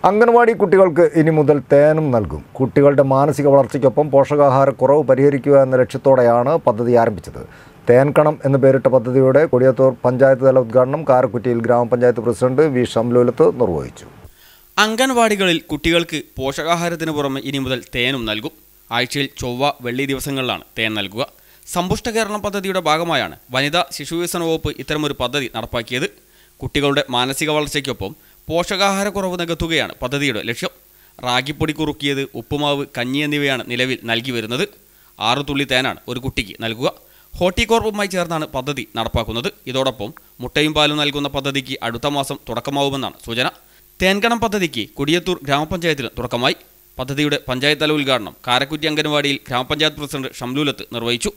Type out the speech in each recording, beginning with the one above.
അംഗൻവാടി കുട്ടികൾക്ക് ഇനി മുതൽ തേനും നൽകും കുട്ടികളുടെ മാനസിക വളർച്ചയ്ക്കൊപ്പം പോഷകാഹാരക്കുറവ് പരിഹരിക്കുക എന്ന ലക്ഷ്യത്തോടെയാണ് പദ്ധതി ആരംഭിച്ചത് തേൻകണം എന്ന് പേരിട്ട പദ്ധതിയുടെ കൊടിയത്തൂർ പഞ്ചായത്ത് തല ഉദ്ഘാടനം കാരക്കുറ്റിയിൽ ഗ്രാമപഞ്ചായത്ത് പ്രസിഡന്റ് വി ഷംലുലത്ത് നിർവഹിച്ചു അംഗൻവാടികളിൽ കുട്ടികൾക്ക് പോഷകാഹാരത്തിന് പുറമെ ഇനി മുതൽ തേനും നൽകും ആഴ്ചയിൽ ചൊവ്വ വെള്ളി ദിവസങ്ങളിലാണ് തേൻ നൽകുക സമ്പുഷ്ട കേരളം പദ്ധതിയുടെ ഭാഗമായാണ് വനിതാ ശിശുവികസന വകുപ്പ് ഇത്തരമൊരു പദ്ധതി നടപ്പാക്കിയത് കുട്ടികളുടെ മാനസിക വളർച്ചയ്ക്കൊപ്പം പോഷകാഹാരക്കുറവ് നികത്തുകയാണ് പദ്ധതിയുടെ ലക്ഷ്യം റാഗിപ്പൊടി കുറുക്കിയത് ഉപ്പുമാവ് കഞ്ഞി എന്നിവയാണ് നിലവിൽ നൽകി വരുന്നത് ആറ് തുള്ളി തേനാണ് ഒരു കുട്ടിക്ക് നൽകുക ഹോർട്ടികോർപ്പുമായി ചേർന്നാണ് പദ്ധതി നടപ്പാക്കുന്നത് ഇതോടൊപ്പം മുട്ടയും പാലും നൽകുന്ന പദ്ധതിക്ക് അടുത്ത മാസം തുടക്കമാവുമെന്നാണ് സൂചന തേൻകണം പദ്ധതിക്ക് കൊടിയത്തൂർ ഗ്രാമപഞ്ചായത്തിന് തുടക്കമായി പദ്ധതിയുടെ പഞ്ചായത്ത് തല ഉദ്ഘാടനം കാരക്കുറ്റി അംഗൻവാടിയിൽ ഗ്രാമപഞ്ചായത്ത് പ്രസിഡന്റ് ഷംലൂലത്ത് നിർവഹിച്ചു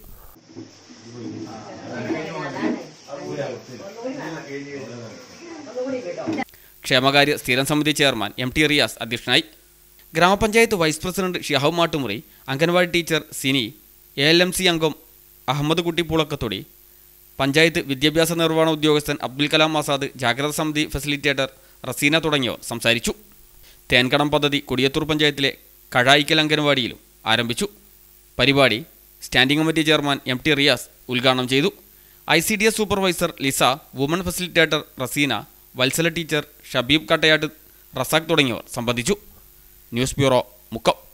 ക്ഷേമകാര്യ സ്ഥിരം സമിതി ചെയർമാൻ എം ടി റിയാസ് അധ്യക്ഷനായി ഗ്രാമപഞ്ചായത്ത് vice president Shihab Mattumuri anganwadi teacher Sini A L M C അംഗം അഹമ്മദ് കുട്ടി പൂളക്കത്തൊടി പഞ്ചായത്ത് വിദ്യാഭ്യാസ നിർവഹണ ഉദ്യോഗസ്ഥൻ അബ്ദുൽ കലാം ആസാദ് ജാഗ്രത സമിതി ഫെസിലിറ്റേറ്റർ റസീന തുടങ്ങിയവർ സംസാരിച്ചു തേൻകടം പദ്ധതി കൊടിയത്തൂർ പഞ്ചായത്തിലെ കഴായിക്കൽ അംഗൻവാടിയിലും ആരംഭിച്ചു പരിപാടി standing committee chairman M T Riyas ഉദ്ഘാടനം ചെയ്തു I C D S supervisor Lisa woman facilitator Raseena Valsala teacher Shabeeb Kattayatt Razak തുടങ്ങിയവർ സംബന്ധിച്ചു ന്യൂസ് ബ്യൂറോ മുക്കം